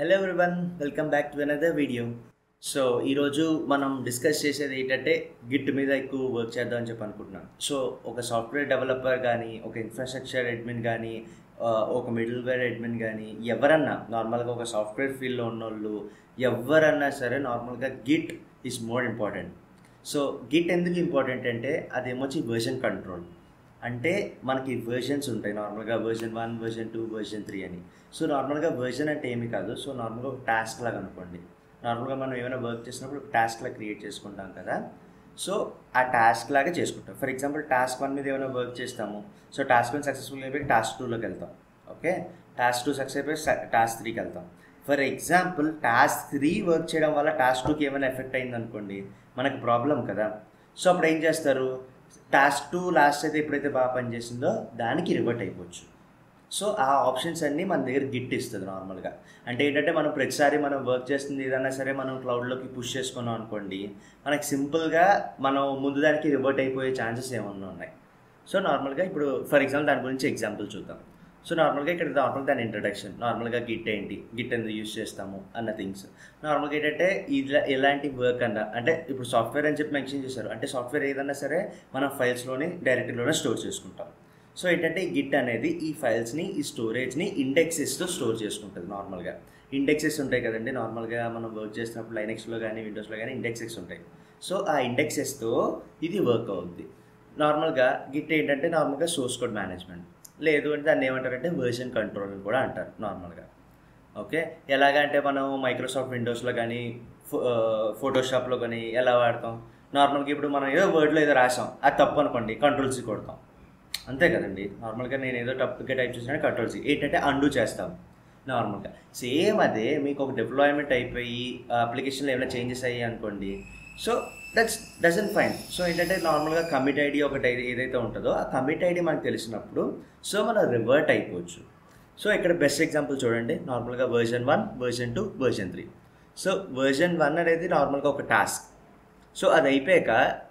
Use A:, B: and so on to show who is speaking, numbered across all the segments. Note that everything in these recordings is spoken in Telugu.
A: hello everyone welcome back to another video so ఈరోజు మనం డిస్కస్ చేసేది ఏంటంటే గిట్ మీద ఎక్కువ వర్క్ చేద్దాం అని చెప్పి అనుకుంటున్నాను సో ఒక సాఫ్ట్వేర్ డెవలపర్ కానీ ఒక ఇన్ఫ్రాస్ట్రక్చర్ అడ్మిన్ కానీ ఆ, ఒక మిడిల్ వేర్ అడ్మిన్ కానీ ఎవరన్నా నార్మల్గా ఒక సాఫ్ట్వేర్ ఫీల్డ్లో ఉన్నోళ్ళు ఎవరన్నా సరే నార్మల్గా git is more important so git ఎందుకు ఇంపార్టెంట్ అంటే అదేమొచ్చి వర్జన్ కంట్రోల్ అంటే మనకి వర్జన్స్ ఉంటాయి నార్మల్గా version one version two version three అని సో నార్మల్గా వర్జన్ అంటే ఏమి కాదు సో నార్మల్గా ఒక టాస్క్ లాగా అనుకోండి నార్మల్గా మనం ఏమైనా వర్క్ చేసినప్పుడు ఒక టాస్క్ లాగా క్రియేట్ చేసుకుంటాం కదా సో ఆ టాస్క్ లాగా చేసుకుంటాం ఫర్ ఎగ్జాంపుల్ టాస్క్ వన్ మీద ఏమైనా వర్క్ చేస్తాము సో టాస్క్ వన్ సక్సెస్ఫుల్ అయిపోయి టాస్క్ టూలోకి వెళ్తాం ఓకే టాస్క్ టూ సక్సెస్ అయిపోయి టాస్క్ త్రీకి వెళ్తాం for example task three work చేయడం వల్ల టాస్క్ టూకి ఏమైనా ఎఫెక్ట్ అయింది అనుకోండి మనకి ప్రాబ్లం కదా సో అప్పుడు ఏం చేస్తారు టాస్క్ టూ లాస్ట్ అయితే ఎప్పుడైతే బాగా పనిచేసిందో దానికి రివర్ట్ అయిపోవచ్చు సో ఆ ఆప్షన్స్ అన్నీ మన దగ్గర గిట్ ఇస్తుంది నార్మల్గా అంటే ఏంటంటే మనం ప్రతిసారి మనం వర్క్ చేస్తుంది ఏదైనా సరే మనం క్లౌడ్లోకి పుష్ చేసుకున్నాం అనుకోండి మనకి సింపుల్గా మనం ముందు దానికి రివర్ట్ అయిపోయే ఛాన్సెస్ ఏమన్నా ఉన్నాయి సో నార్మల్గా ఇప్పుడు ఫర్ ఎగ్జాంపుల్ దాని గురించి ఎగ్జాంపుల్ చూద్దాం సో నార్మల్గా ఇక్కడ నార్మల్ దాని ఇంట్రడక్షన్ నార్మల్గా గిట్ ఏంటి గిట్ ఎందుకు యూస్ చేస్తాము అన్న థింగ్స్ నార్మల్గా ఏంటంటే ఇలా ఎలాంటి వర్క్ అన్న అంటే ఇప్పుడు సాఫ్ట్వేర్ అని చెప్పి మెన్షన్ చేశారు అంటే సాఫ్ట్వేర్ ఏదన్నా సరే మనం ఫైల్స్లోని డైరెక్ట్లోనే స్టోర్ చేసుకుంటాం సో ఏంటంటే ఈ గిట్ అనేది ఈ ఫైల్స్ని ఈ స్టోరేజ్ని ఇండెక్సెస్తో స్టోర్ చేసుకుంటుంది నార్మల్గా ఇండెక్సెస్ ఉంటాయి కదండి నార్మల్గా మనం వర్క్ చేసినప్పుడు లైనెక్స్లో కానీ విండోస్లో కానీ ఇండెక్సెస్ ఉంటాయి సో ఆ ఇండెక్సెస్తో ఇది వర్క్ అవుద్ది నార్మల్గా గిట్ ఏంటంటే నార్మల్గా సోర్స్ కోడ్ మేనేజ్మెంట్ లేదు అంటే దాన్ని ఏమంటారంటే వర్జన్ కంట్రోల్ అని కూడా అంటారు నార్మల్గా ఓకే ఎలాగంటే మనం మైక్రోసాఫ్ట్ విండోస్లో కానీ ఫోటోషాప్లో కానీ ఎలా వాడతాం నార్మల్గా ఇప్పుడు మనం ఏదో వర్డ్లో ఏదో రాసాం అది తప్పు అనుకోండి కంట్రోల్ సి కొడతాం అంతే కదండి నార్మల్గా నేను ఏదో తప్పుగా టైప్ చేసిన కంట్రోల్ సి ఏంటంటే అండు చేస్తాం నార్మల్గా సేమ్ అదే మీకు ఒక డిప్లాయ్మెంట్ అయిపోయి అప్లికేషన్లో ఏమైనా చేంజెస్ అయ్యాయి అనుకోండి so that's dozen fine so ఏంటంటే నార్మల్గా కమిట్ ఐడి ఒకటి ఏది- ఏదైతే ఉంటుందో ఆ కమిట్ ఐడి మనకు తెలిసినప్పుడు సో మనం రివర్ట్ అయిపోవచ్చు సో ఇక్కడ బెస్ట్ ఎగ్జాంపుల్ చూడండి నార్మల్గా version one version two version three so version one అనేది నార్మల్గా ఒక టాస్క్ సో అది అయిపోయాక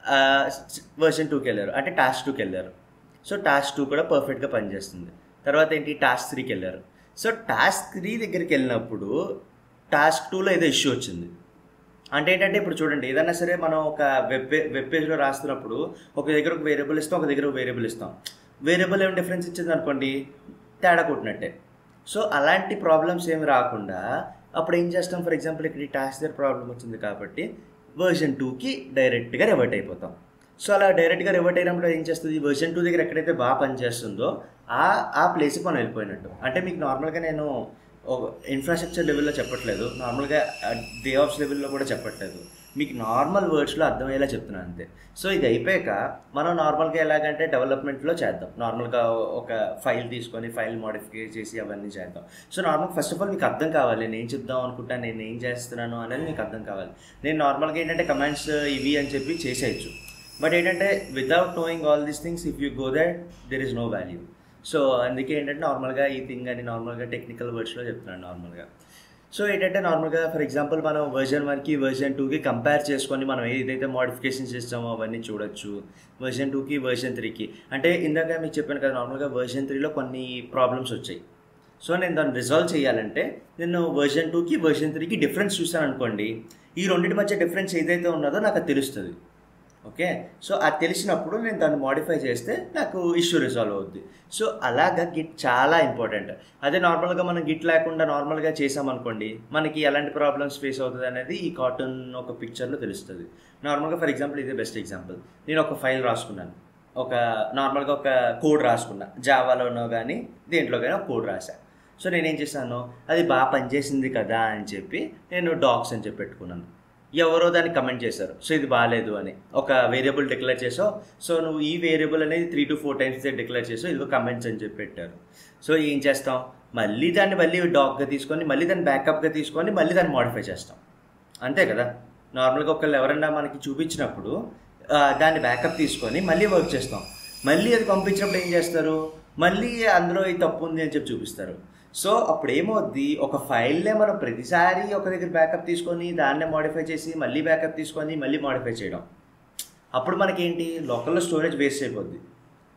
A: వర్జన్ టూకి వెళ్ళారు అంటే టాస్క్ టూకి వెళ్ళారు సో టాస్క్ టూ కూడా పర్ఫెక్ట్గా పనిచేస్తుంది తర్వాత ఏంటి టాస్క్ త్రీకి వెళ్ళారు సో టాస్క్ త్రీ దగ్గరికి వెళ్ళినప్పుడు టాస్క్ టూలో ఏదో ఇష్యూ వచ్చింది అంటే ఏంటంటే ఇప్పుడు చూడండి ఏదైనా సరే మనం ఒక వెబ్ పే వెబ్ పేజ్లో రాస్తున్నప్పుడు ఒక దగ్గర ఒక వేరియబుల్ ఇస్తాం ఒక దగ్గర ఒక వేరియబుల్ ఇస్తాం వేరియబుల్ ఏమైనా డిఫరెన్స్ ఇచ్చింది అనుకోండి తేడా కొట్టినట్టే సో అలాంటి ప్రాబ్లమ్స్ ఏమి రాకుండా అప్పుడు ఏం చేస్తాం ఫర్ ఎగ్జాంపుల్ ఇక్కడ ఈ టాస్క్ దగ్గర ప్రాబ్లం వచ్చింది కాబట్టి వర్జన్ టూకి డైరెక్ట్గా రివర్ట్ అయిపోతాం సో అలా డైరెక్ట్గా రివర్ట్ అయినప్పుడు ఏం చేస్తుంది వర్జన్ టూ దగ్గర ఎక్కడైతే బాగా పనిచేస్తుందో ఆ ఆ ప్లేస్కి మనం వెళ్ళిపోయినట్టు అంటే మీకు నార్మల్గా నేను ఇన్ఫ్రాస్ట్రక్చర్ లెవెల్లో చెప్పట్లేదు నార్మల్గా డే ఆఫ్స్ లెవెల్లో కూడా చెప్పట్లేదు మీకు నార్మల్ వర్డ్స్లో అర్థమయ్యేలా చెప్తున్నాను అంతే సో ఇది అయిపోయాక మనం నార్మల్గా ఎలాగంటే డెవలప్మెంట్లో చేద్దాం నార్మల్గా ఒక ఫైల్ తీసుకొని ఫైల్ మోడిఫై చేసి అవన్నీ చేద్దాం so normal first of all మీకు అర్థం కావాలి నేను ఏం చెప్దాం అనుకుంటాను నేను ఏం చేస్తున్నాను అనేది మీకు అర్థం కావాలి నేను నార్మల్గా ఏంటంటే కమెంట్స్ ఇవి అని చెప్పి చేసేయచ్చు బట్ ఏంటంటే without knowing all these things if you go that there is no value so అందుకే ఏంటంటే నార్మల్గా ఈ థింగ్ అని నార్మల్గా టెక్నికల్ వర్డ్స్లో చెప్తున్నాను నార్మల్గా సో ఏంటంటే నార్మల్గా ఫర్ ఎగ్జాంపుల్ మనం వర్జన్ వన్కి వర్జన్ టూకి కంపేర్ చేసుకొని మనం ఏదైతే మోడిఫికేషన్స్ చేస్తామో అవన్నీ చూడొచ్చు వర్జన్ టూకి వర్జన్ త్రీకి అంటే ఇందాక మీకు చెప్పాను కదా నార్మల్గా వర్జన్ త్రీలో కొన్ని ప్రాబ్లమ్స్ వచ్చాయి సో నేను దాన్ని రిజాల్వ్ చేయాలంటే నేను వర్జన్ టూకి వర్జన్ త్రీకి డిఫరెన్స్ చూసాను అనుకోండి ఈ రెండింటి మధ్య డిఫరెన్స్ ఏదైతే ఉన్నదో నాకు అది తెలుస్తుంది ఓకే సో అది తెలిసినప్పుడు నేను దాన్ని మోడిఫై చేస్తే నాకు ఇష్యూ రిజాల్వ్ అవుద్ది సో అలాగా గిట్ చాలా ఇంపార్టెంట్ అదే నార్మల్గా మనం గిట్ లేకుండా నార్మల్గా చేసామనుకోండి మనకి ఎలాంటి ప్రాబ్లమ్స్ ఫేస్ అవుతుంది అనేది ఈ కాటన్ ఒక పిక్చర్లో తెలుస్తుంది నార్మల్గా ఫర్ ఎగ్జాంపుల్ ఇదే బెస్ట్ ఎగ్జాంపుల్ నేను ఒక ఫైల్ రాసుకున్నాను ఒక నార్మల్గా ఒక కోడ్ రాసుకున్నా జావాలోనో కానీ దేంట్లో కానీ ఒక కోడ్ రాసా సో నేనేం చేశాను అది బాగా పనిచేసింది కదా అని చెప్పి నేను డాక్స్ అని చెప్పి పెట్టుకున్నాను ఎవరో దాన్ని కమెంట్ చేశారు సో ఇది బాగాలేదు అని ఒక వేరియబుల్ డిక్లేర్ చేసావు సో నువ్వు ఈ వేరియబుల్ అనేది three to four times declare చేసావు ఇదిగో కమెంట్స్ అని చెప్పి పెట్టారు సో ఏం చేస్తాం మళ్ళీ దాన్ని మళ్ళీ డాక్గా తీసుకొని మళ్ళీ దాన్ని బ్యాకప్గా తీసుకొని మళ్ళీ దాన్ని మోడిఫై చేస్తాం అంతే కదా నార్మల్గా ఒకళ్ళు ఎవరైనా మనకి చూపించినప్పుడు ఆ, దాన్ని బ్యాకప్ తీసుకొని మళ్ళీ వర్క్ చేస్తాం మళ్ళీ అది పంపించినప్పుడు ఏం చేస్తారు మళ్ళీ అందులో ఈ తప్పు ఉంది అని చెప్పి చూపిస్తారు సో అప్పుడు ఏమవుద్ది ఒక ఫైల్నే మనం ప్రతిసారి ఒక దగ్గర బ్యాకప్ తీసుకొని దాన్నే మోడిఫై చేసి మళ్ళీ బ్యాకప్ తీసుకొని మళ్ళీ మోడిఫై చేయడం అప్పుడు మనకేంటి లోకల్లో స్టోరేజ్ వేస్ట్ అయిపోద్ది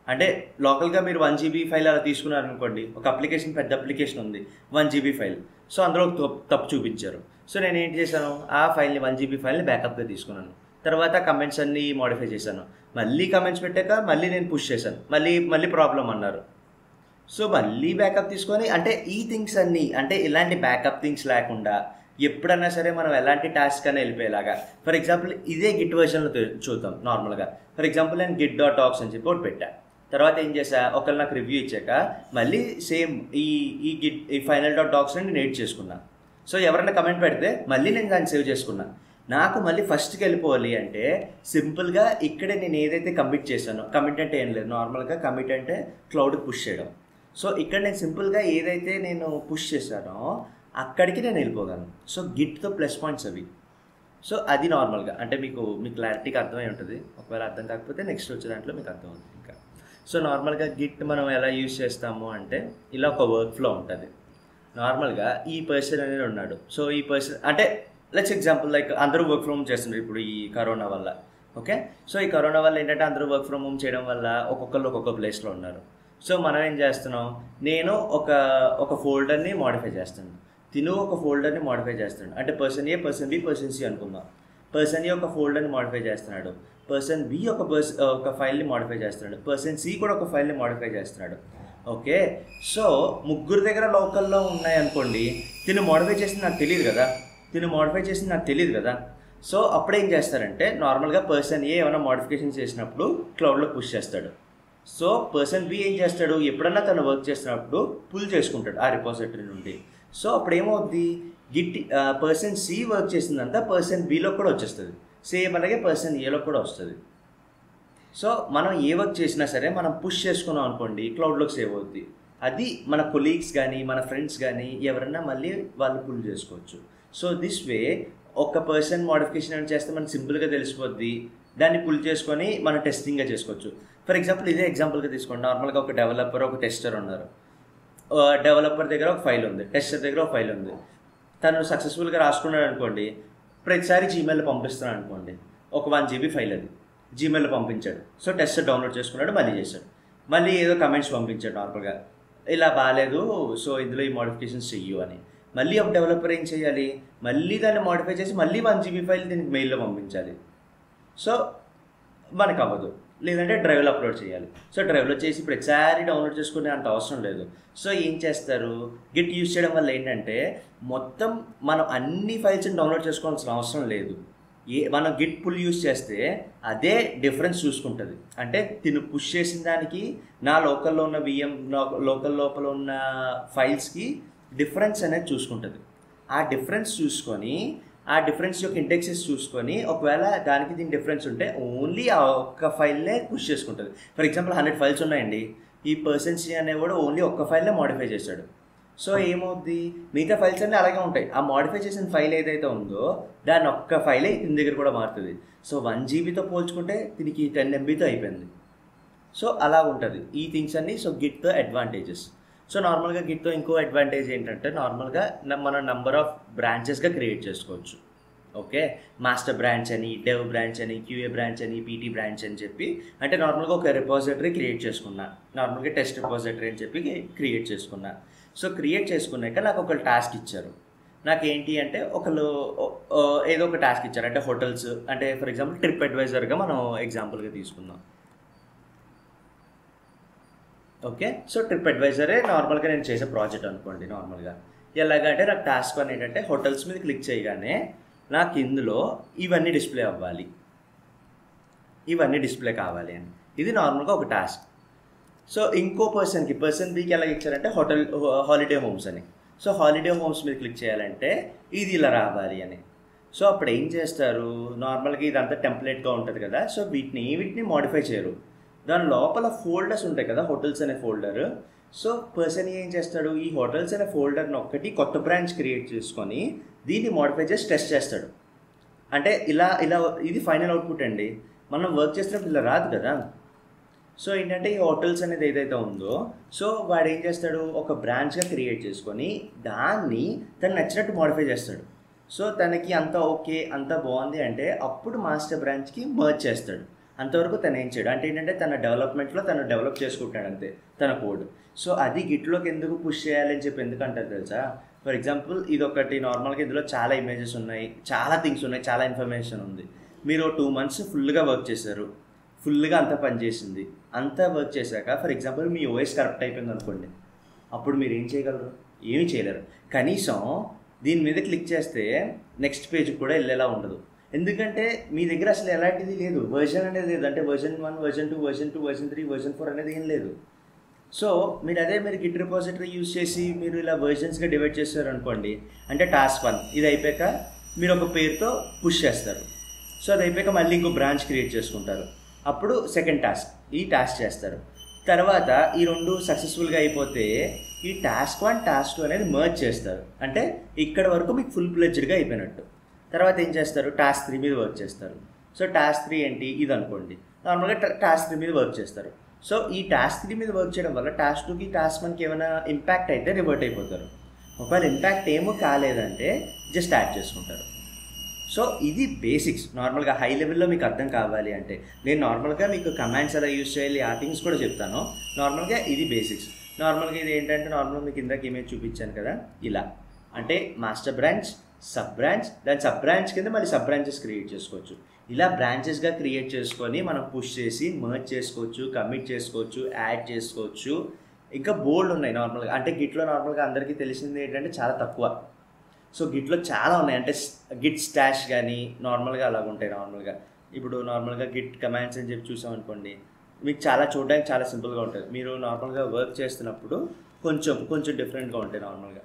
A: అంటే లోకల్గా మీరు వన్ జీబీ ఫైల్ అలా తీసుకున్నారు అనుకోండి ఒక అప్లికేషన్ పెద్ద అప్లికేషన్ ఉంది వన్ జీబీ ఫైల్ సో అందులో ఒక తప్పు- తప్పు చూపించారు సో నేను ఏంటి చేశాను ఆ ఫైల్ని వన్ జీబీ ఫైల్ని బ్యాకప్గా తీసుకున్నాను తర్వాత కమెంట్స్ అన్ని మోడిఫై చేశాను మళ్ళీ కమెంట్స్ పెట్టాక మళ్ళీ నేను పుష్ చేశాను మళ్ళీ మళ్ళీ ప్రాబ్లం అన్నారు సో మళ్ళీ బ్యాకప్ తీసుకొని అంటే ఈ థింగ్స్ అన్నీ అంటే ఇలాంటి బ్యాకప్ థింగ్స్ లేకుండా ఎప్పుడన్నా సరే మనం ఎలాంటి టాస్క్ అని వెళ్ళిపోయేలాగా ఫర్ ఎగ్జాంపుల్ ఇదే గిట్ వర్షన్లో చూద్దాం నార్మల్గా ఫర్ ఎగ్జాంపుల్ నేను గిట్ డాట్ టాక్స్ అని చెప్పి ఒకటి పెట్టా తర్వాత ఏం చేసా ఒకళ్ళు నాకు రివ్యూ ఇచ్చాక మళ్ళీ సేమ్ ఈ ఈ గిట్ ఈ ఫైనల్ డాట్ టాక్స్ నేను ఎడిట్ చేసుకున్నా సో ఎవరైనా కమెంట్ పెడితే మళ్ళీ నేను దాన్ని సేవ్ చేసుకున్నా నాకు మళ్ళీ ఫస్ట్కి వెళ్ళిపోవాలి అంటే సింపుల్గా ఇక్కడే నేను ఏదైతే కమిట్ చేశానో కమిట్ అంటే ఏం లేదు నార్మల్గా కమిట్ అంటే క్లౌడ్కి పుష్ చేయడం సో ఇక్కడ నేను సింపుల్గా ఏదైతే నేను పుష్ చేశానో అక్కడికి నేను వెళ్ళిపోగలను సో గిట్తో ప్లస్ పాయింట్స్ అవి సో అది నార్మల్గా అంటే మీకు మీ క్లారిటీకి అర్థమై ఉంటుంది ఒకవేళ అర్థం కాకపోతే నెక్స్ట్ వచ్చే దాంట్లో మీకు అర్థం అవుతుంది ఇంకా సో నార్మల్గా గిట్ మనం ఎలా యూజ్ చేస్తాము అంటే ఇలా ఒక వర్క్ ఫ్లో ఉంటుంది నార్మల్గా ఈ పర్సన్ అనేది ఉన్నాడు సో ఈ పర్సన్ అంటే లెట్స్ ఎగ్జాంపుల్ లైక్ అందరూ వర్క్ ఫ్రమ్ హోమ్ చేస్తున్నారు ఇప్పుడు ఈ కరోనా వల్ల ఓకే సో ఈ కరోనా వల్ల ఏంటంటే అందరూ వర్క్ ఫ్రమ్ హోమ్ చేయడం వల్ల ఒక్కొక్కరు ఒక్కొక్క ప్లేస్లో ఉన్నారు సో మనం ఏం చేస్తున్నాం నేను ఒక ఒక ఫోల్డర్ని మాడిఫై చేస్తాను తిను ఒక ఫోల్డర్ని మాడిఫై చేస్తాడు అంటే person A person B person C అనుకుందాం పర్సన్ ఏ ఒక ఫోల్డర్ని మాడిఫై చేస్తున్నాడు పర్సన్ బి ఒక పర్స్ ఒక ఫైల్ని మాడిఫై చేస్తున్నాడు పర్సన్ సి కూడా ఒక ఫైల్ని మాడిఫై చేస్తున్నాడు ఓకే సో ముగ్గురు దగ్గర లోకల్లో ఉన్నాయి అనుకోండి తిను మాడిఫై చేసింది నాకు తెలియదు కదా తిను మాడిఫై చేసింది నాకు తెలియదు కదా సో అప్పుడు ఏం చేస్తారంటే నార్మల్గా పర్సన్ ఏ ఏమైనా మాడిఫికేషన్ చేసినప్పుడు క్లౌడ్లో పుష్ చేస్తాడు సో పర్సన్ బి ఏం చేస్తాడు ఎప్పుడన్నా తను వర్క్ చేసినప్పుడు పుల్ చేసుకుంటాడు ఆ రిపోజిటరీ నుండి సో అప్పుడు ఏమవుద్ది గిట్ పర్సన్ సి వర్క్ చేసిందంతా పర్సన్ బిలో కూడా వచ్చేస్తుంది సేమ్ అలాగే పర్సన్ ఏలో కూడా వస్తుంది సో మనం ఏ వర్క్ చేసినా సరే మనం పుష్ చేసుకున్నాం అనుకోండి క్లౌడ్లోకి సేవ్ అవుద్ది అది మన కొలీగ్స్ కానీ మన ఫ్రెండ్స్ కానీ ఎవరైనా మళ్ళీ వాళ్ళు పుల్ చేసుకోవచ్చు సో దిస్ వే ఒక పర్సన్ మోడిఫికేషన్ అని చేస్తే మనకు సింపుల్గా తెలిసిపోద్ది దాన్ని పుల్ చేసుకొని మనం టెస్టింగ్గా చేసుకోవచ్చు ఫర్ ఎగ్జాంపుల్ ఇదే ఎగ్జాంపుల్గా తీసుకోండి నార్మల్గా ఒక డెవలపర్ ఒక టెస్టర్ ఉన్నారు డెవలపర్ దగ్గర ఒక ఫైల్ ఉంది టెస్టర్ దగ్గర ఒక ఫైల్ ఉంది తను సక్సెస్ఫుల్గా రాసుకున్నాడు అనుకోండి ప్రతిసారి జీమెయిల్ పంపిస్తున్నాడు అనుకోండి ఒక వన్ జీబీ ఫైల్ అది జీమెయిల్ పంపించాడు సో టెస్టర్ డౌన్లోడ్ చేసుకున్నాడు మళ్ళీ చేశాడు మళ్ళీ ఏదో కమెంట్స్ పంపించాడు నార్మల్గా ఇలా బాగాలేదు సో ఇందులో ఈ మోడిఫికేషన్స్ చెయ్యు అని మళ్ళీ ఒక డెవలపర్ ఏం చేయాలి మళ్ళీ దాన్ని మోడిఫై చేసి మళ్ళీ వన్ జీబీ ఫైల్ దీనికి మెయిల్లో పంపించాలి సో మనకు అవ్వదు లేదంటే డ్రైవ్లో అప్లోడ్ చేయాలి సో డ్రైవ్లో చేసి ప్రతిసారి డౌన్లోడ్ చేసుకునే అంత అవసరం లేదు సో ఏం చేస్తారు గిట్ యూజ్ చేయడం వల్ల ఏంటంటే మొత్తం మనం అన్ని ఫైల్స్ని డౌన్లోడ్ చేసుకోవాల్సిన అవసరం లేదు ఏ మనం గిట్ పుల్ యూజ్ చేస్తే అదే డిఫరెన్స్ చూసుకుంటుంది అంటే తిను పుష్ చేసిన దానికి నా లోకల్లో ఉన్న విఎం లోకల్ లోపల ఉన్న ఫైల్స్కి డిఫరెన్స్ అనేది చూసుకుంటుంది ఆ డిఫరెన్స్ చూసుకొని ఆ డిఫరెన్స్ యొక్క ఇండెక్సెస్ చూసుకొని ఒకవేళ దానికి దీని డిఫరెన్స్ ఉంటే ఓన్లీ ఆ ఒక్క ఫైల్నే పుష్ చేసుకుంటుంది ఫర్ ఎగ్జాంపుల్ హండ్రెడ్ ఫైల్స్ ఉన్నాయండి ఈ పర్సన్ సి అనేవాడు ఓన్లీ ఒక్క ఫైల్నే మాడిఫై చేశాడు సో ఏమవుద్ది మిగతా ఫైల్స్ అన్నీ అలాగే ఉంటాయి ఆ మాడిఫై చేసిన ఫైల్ ఏదైతే ఉందో దాని ఒక్క ఫైలే దీని దగ్గర కూడా మారుతుంది సో వన్ జీబీతో పోల్చుకుంటే దీనికి టెన్ ఎంబీతో అయిపోయింది సో అలా ఉంటుంది ఈ థింగ్స్ అన్నీ సో గిట్తో అడ్వాంటేజెస్ సో నార్మల్గా గిట్తో ఇంకో అడ్వాంటేజ్ ఏంటంటే నార్మల్గా మన నంబర్ ఆఫ్ బ్రాంచెస్గా క్రియేట్ చేసుకోవచ్చు ఓకే మాస్టర్ బ్రాంచ్ అని డెవ్ బ్రాంచ్ అని క్యూఏ బ్రాంచ్ అని పీటీ బ్రాంచ్ అని చెప్పి అంటే నార్మల్గా ఒక రిపాజిటరీ క్రియేట్ చేసుకున్నా నార్మల్గా టెస్ట్ రిపాజిటరీ అని చెప్పి క్రియేట్ చేసుకున్నా సో క్రియేట్ చేసుకున్నాక నాకు ఒక టాస్క్ ఇచ్చారు నాకేంటి అంటే ఒకళ్ళు ఏదో ఒక టాస్క్ ఇచ్చారు అంటే హోటల్స్ అంటే ఫర్ ఎగ్జాంపుల్ ట్రిప్ అడ్వైజర్గా మనం ఎగ్జాంపుల్గా తీసుకుందాం ఓకే సో ట్రిప్ అడ్వైజరే నార్మల్గా నేను చేసే ప్రాజెక్ట్ అనుకోండి నార్మల్గా ఎలాగంటే నాకు టాస్క్ అని ఏంటంటే హోటల్స్ మీద క్లిక్ చేయగానే నాకు ఇందులో ఇవన్నీ డిస్ప్లే అవ్వాలి ఇవన్నీ డిస్ప్లే కావాలి అని ఇది నార్మల్గా ఒక టాస్క్ సో ఇంకో పర్సన్కి పర్సన్ బీకి ఎలా ఇచ్చారంటే హోటల్ హాలిడే హోమ్స్ అని సో హాలిడే హోమ్స్ మీద క్లిక్ చేయాలంటే ఇది ఇలా రావాలి అని సో అప్పుడు ఏం చేస్తారు నార్మల్గా ఇదంతా టెంప్లెట్గా ఉంటుంది కదా సో వీటిని వీటిని మాడిఫై చేయరు దాని లోపల ఫోల్డర్స్ ఉంటాయి కదా హోటల్స్ అనే ఫోల్డర్ సో పర్సన్ ఏం చేస్తాడు ఈ హోటల్స్ అనే ఫోల్డర్ని ఒక్కటి కొత్త బ్రాంచ్ క్రియేట్ చేసుకొని దీన్ని మాడిఫై చేసి టెస్ట్ చేస్తాడు అంటే ఇలా ఇలా ఇది ఫైనల్ అవుట్పుట్ అండి మనం వర్క్ చేసినప్పుడు ఇలా రాదు కదా సో ఏంటంటే ఈ హోటల్స్ అనేది ఏదైతే ఉందో సో వాడు ఏం చేస్తాడు ఒక బ్రాంచ్గా క్రియేట్ చేసుకొని దాన్ని తను నచ్చినట్టు మాడిఫై చేస్తాడు సో తనకి అంత ఓకే అంత బాగుంది అంటే అప్పుడు మాస్టర్ బ్రాంచ్కి మర్చ్ చేస్తాడు అంతవరకు తను ఏం చేయడు అంటే ఏంటంటే తన డెవలప్మెంట్లో తను డెవలప్ చేసుకుంటాడు అంతే తన కోడ్ సో అది గిట్లోకి ఎందుకు పుష్ చేయాలని చెప్పి ఎందుకు అంటారు తెలుసా ఫర్ ఎగ్జాంపుల్ ఇది ఒకటి నార్మల్గా ఇందులో చాలా ఇమేజెస్ ఉన్నాయి చాలా థింగ్స్ ఉన్నాయి చాలా ఇన్ఫర్మేషన్ ఉంది మీరు టూ మంత్స్ ఫుల్గా వర్క్ చేశారు ఫుల్గా అంతా పని చేసింది అంతా వర్క్ చేశాక ఫర్ ఎగ్జాంపుల్ మీ ఓఎస్ కరెక్ట్ అయిపోయింది అనుకోండి అప్పుడు మీరు ఏం చేయగలరు ఏమీ చేయలేరు కనీసం దీని మీద క్లిక్ చేస్తే నెక్స్ట్ పేజ్ కూడా వెళ్ళేలా ఉండదు ఎందుకంటే మీ దగ్గర అసలు ఎలాంటిది లేదు వర్జన్ అనేది లేదు అంటే version one version two version two version three version four అనేది ఏం లేదు సో మీరు అదే మీరు గిట్ రిపాజిటరీ యూజ్ చేసి మీరు ఇలా వర్జన్స్గా డివైడ్ చేస్తారు అనుకోండి అంటే టాస్క్ వన్ ఇది అయిపోయాక మీరు ఒక పేరుతో పుష్ చేస్తారు సో అది అయిపోయాక మళ్ళీ ఇంకో బ్రాంచ్ క్రియేట్ చేసుకుంటారు అప్పుడు సెకండ్ టాస్క్ ఈ టాస్క్ చేస్తారు తర్వాత ఈ రెండు సక్సెస్ఫుల్గా అయిపోతే ఈ టాస్క్ వన్ టాస్క్ టూ అనేది మర్జ్ చేస్తారు అంటే ఇక్కడ వరకు మీకు ఫుల్ ప్లెజ్డ్గా అయిపోయినట్టు తర్వాత ఏం చేస్తారు టాస్క్ త్రీ మీద వర్క్ చేస్తారు సో టాస్క్ త్రీ ఏంటి ఇది అనుకోండి నార్మల్గా టాస్క్ త్రీ మీద వర్క్ చేస్తారు సో ఈ టాస్క్ త్రీ మీద వర్క్ చేయడం వల్ల టాస్క్ టూకి టాస్క్ వన్కి ఏమైనా ఇంపాక్ట్ అయితే రివర్ట్ అయిపోతారు ఒకవేళ ఇంపాక్ట్ ఏమో కాలేదంటే జస్ట్ యాడ్ చేసుకుంటారు సో ఇది బేసిక్స్ నార్మల్గా హై లెవెల్లో మీకు అర్థం కావాలి అంటే నేను నార్మల్గా మీకు కమాండ్స్ ఎలా యూజ్ చేయాలి ఆ థింగ్స్ కూడా చెప్తాను నార్మల్గా ఇది బేసిక్స్ నార్మల్గా ఇది ఏంటంటే నార్మల్ మీకు ఇందాక ఇమేజ్ చూపించాను కదా ఇలా అంటే మాస్టర్ బ్రాంచ్ సబ్ బ్రాంచ్ దాని సబ్ బ్రాంచ్ కింద మళ్ళీ సబ్ బ్రాంచెస్ క్రియేట్ చేసుకోవచ్చు ఇలా బ్రాంచెస్గా క్రియేట్ చేసుకొని మనం పుష్ చేసి మర్జ్ చేసుకోవచ్చు కమిట్ చేసుకోవచ్చు యాడ్ చేసుకోవచ్చు ఇంకా బోల్డ్ ఉన్నాయి నార్మల్గా అంటే గిట్లో నార్మల్గా అందరికీ తెలిసింది ఏంటంటే చాలా తక్కువ సో గిట్లో చాలా ఉన్నాయి అంటే గిట్ స్టాష్ కానీ నార్మల్గా అలాగ ఉంటాయి నార్మల్గా ఇప్పుడు నార్మల్గా గిట్ కమాండ్స్ అని చెప్పి చూసాం అనుకోండి మీకు చాలా చూడడానికి చాలా సింపుల్గా ఉంటుంది మీరు నార్మల్గా వర్క్ చేస్తున్నప్పుడు కొంచెం కొంచెం డిఫరెంట్గా ఉంటాయి నార్మల్గా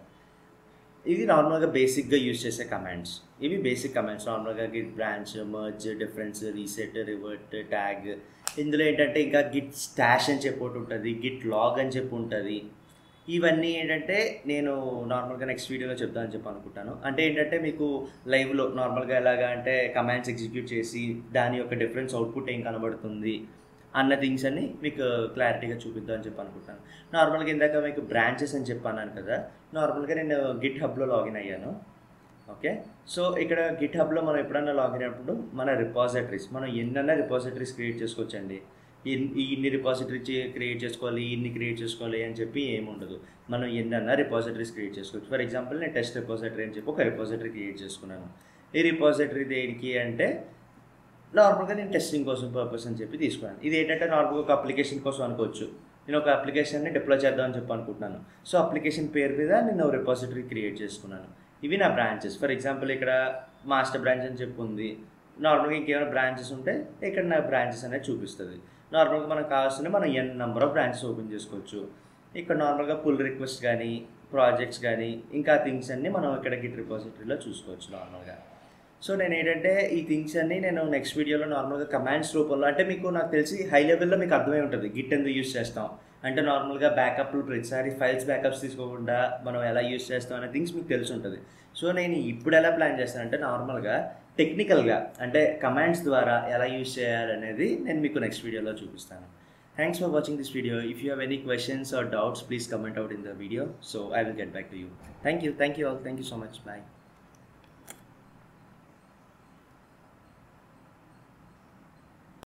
A: ఇది నార్మల్గా బేసిక్గా యూజ్ చేసే కమాండ్స్ ఇవి బేసిక్ కమాండ్స్ నార్మల్గా git branch merge difference reset revert tag ఇందులో ఏంటంటే ఇంకా గిట్ స్టాష్ అని చెప్పి ఒకటి ఉంటుంది గిట్ లాగ్ అని చెప్పి ఉంటుంది ఇవన్నీ ఏంటంటే నేను నార్మల్గా నెక్స్ట్ వీడియోలో చెప్తానని చెప్పి అనుకుంటాను అంటే ఏంటంటే మీకు లైవ్లో నార్మల్గా ఎలాగా అంటే కమాండ్స్ ఎగ్జిక్యూట్ చేసి దాని యొక్క డిఫరెన్స్ అవుట్పుట్ ఏం కనబడుతుంది అన్న థింగ్స్ అన్ని మీకు క్లారిటీగా చూపిద్దామని చెప్పి అనుకుంటాను నార్మల్గా ఇందాక మీకు బ్రాంచెస్ అని చెప్పన్నాను కదా నార్మల్గా నేను గిట్ హబ్లో లాగిన్ అయ్యాను ఓకే సో ఇక్కడ గిట్ హబ్లో మనం ఎప్పుడన్నా లాగిన్ అయినప్పుడు మన రిపాజిటరీస్ మనం ఎన్నన్నా రిపాజిటరీస్ క్రియేట్ చేసుకోవచ్చండి ఇన్ని రిపాజిటరీ క్రియేట్ చేసుకోవాలి ఇన్ని క్రియేట్ చేసుకోవాలి అని చెప్పి ఏమి ఉండదు మనం ఎన్నన్నా రిపాజిటరీస్ క్రియేట్ చేసుకోవచ్చు ఫర్ ఎగ్జాంపుల్ నేను టెస్ట్ రిపాజిటరీ అని చెప్పి ఒక రిపాజిటరీ క్రియేట్ చేసుకున్నాను ఈ రిపాజిటరీ దేనికి అంటే నార్మల్గా నేను టెస్టింగ్ కోసం పర్పస్ అని చెప్పి తీసుకున్నాను ఇది ఏంటంటే నార్మల్గా ఒక అప్లికేషన్ కోసం అనుకోవచ్చు నేను ఒక అప్లికేషన్ని డిప్లాయ్ చేద్దామని చెప్పి అనుకుంటున్నాను సో అప్లికేషన్ పేరు మీద నేను రిపాజిటరీ క్రియేట్ చేసుకున్నాను ఇవి నా బ్రాంచెస్ ఫర్ ఎగ్జాంపుల్ ఇక్కడ మాస్టర్ బ్రాంచ్ అని చెప్పి ఉంది నార్మల్గా ఇంకేమైనా బ్రాంచెస్ ఉంటే ఇక్కడ నా బ్రాంచెస్ అనేది చూపిస్తుంది నార్మల్గా మనకు కావాల్సిన మనం n number of branches open చేసుకోవచ్చు ఇక్కడ నార్మల్గా పుల్ రిక్వెస్ట్ కానీ ప్రాజెక్ట్స్ కానీ ఇంకా థింగ్స్ అన్నీ మనం ఇక్కడ గిట్ రిపాజిటరీలో చూసుకోవచ్చు నార్మల్గా సో నేను ఏంటంటే ఈ థింగ్స్ అన్ని నేను నెక్స్ట్ వీడియోలో నార్మల్గా కమాండ్స్ రూపంలో అంటే మీకు నాకు తెలిసి హై లెవెల్లో మీకు అర్థమై ఉంటుంది గిట్ ఎందుకు యూస్ చేస్తాం అంటే నార్మల్గా బ్యాకప్లు ప్రతిసారి ఫైల్స్ బ్యాకప్స్ తీసుకోకుండా మనం ఎలా యూస్ చేస్తాం అనే థింగ్స్ మీకు తెలిసి ఉంటుంది సో నేను ఇప్పుడు ఎలా ప్లాన్ చేస్తాను అంటే నార్మల్గా టెక్నికల్గా అంటే కమాండ్స్ ద్వారా ఎలా యూస్ చేయాలనేది నేను మీకు నెక్స్ట్ వీడియోలో చూపిస్తాను thanks for watching this video if you have any questions or doubts please comment out in the video so I will get back to you thank you thank you all thank you so much bye